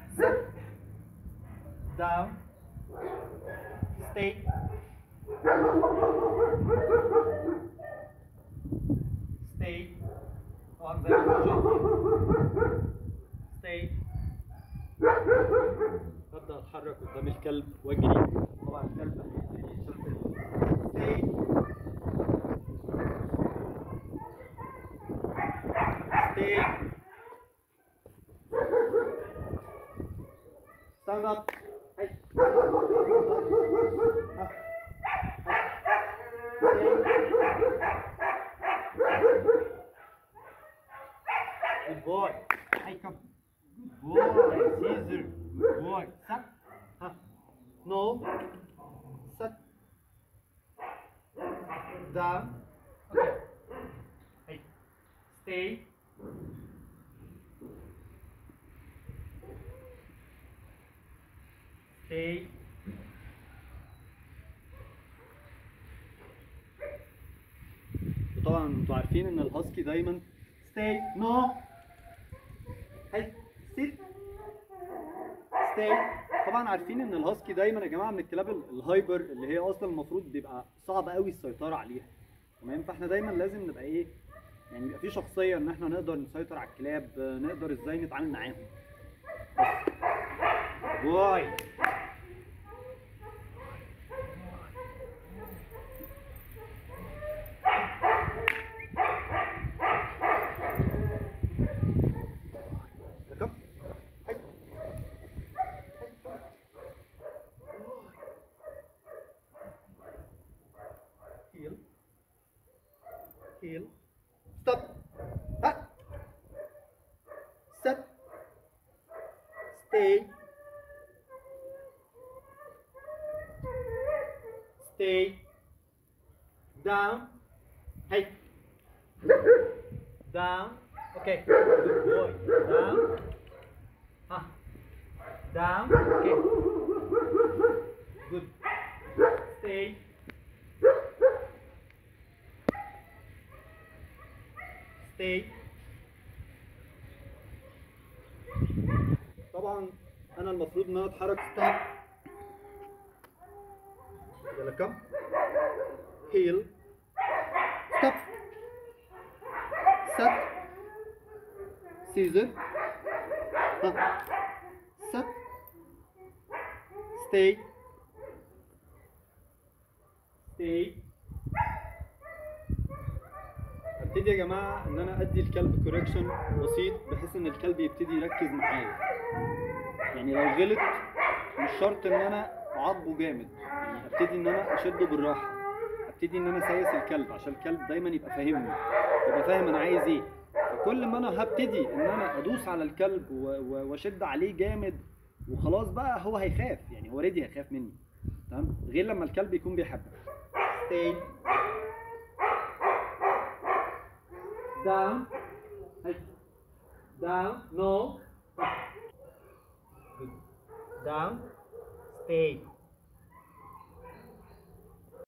sit down stay stay طبعا زي ما انتم stay ابدا اتحرك قدام الكلب واجري طبعا الكلب هيبتدي يشوف stay stay stand up hey Good boy. Hey, come. Good boy, Caesar. Good boy. Sit. Huh. No. Sit. Down. Okay. Hey. Stay. Stay. وطبعا انتوا عارفين ان الهاسكي دايما stay no hey sit stay طبعا عارفين ان الهاسكي دايما يا جماعه من الكلاب ال- الهايبر اللي هي اصلا المفروض بيبقى صعب قوي السيطره عليها تمام فاحنا دايما لازم نبقى ايه يعني يبقى في شخصيه ان احنا نقدر نسيطر على الكلاب آه، نقدر ازاي نتعامل معاهم باي Come. Hey. Heel. Heel. Stop. Ah. Set. Stay. Stay. Down. Hey. Down. Okay. Good boy. Down. Ah. Down. Okay. Good. Stay. Stay. طبعا انا المفروض ان انا اتحرك ستوب يلا كم هيل ستوب set Caesar ها set stay stay ابتدي يا جماعه ان انا ادي الكلب كوركشن بسيط بحيث ان الكلب يبتدي يركز معايا يعني لو غلط مش شرط ان انا اعاقبه جامد يعني ابتدي ان انا اشده بالراحه ابتدي ان انا اسايس الكلب عشان الكلب دايما يبقى فاهمني يبقى فاهم انا عايز ايه فكل ما انا هبتدي ان انا ادوس على الكلب و- و- واشد عليه جامد وخلاص بقى هو هيخاف يعني هو ريدي هيخاف مني تمام غير لما الكلب يكون بيحبك stay down Hey. down no Good. down stay